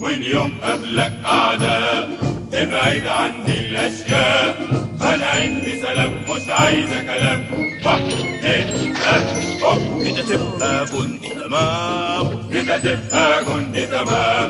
وإن يوم قبلك أعداء ابعد عني الأشياء أنا عندي سلام مش عايزة كلام واحد اتنين تلاتة هوب كده تبقى جندي تمام كده تبقى جندي تمام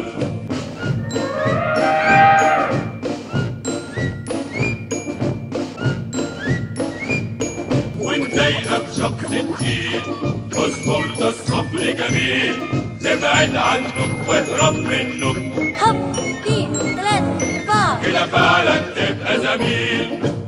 وانت يقفشك ستين اصبر ده الصبر جميل تبعد عنه واهرب منه هب اتنين تلاتة أربعة كده فعلا تبقى زميل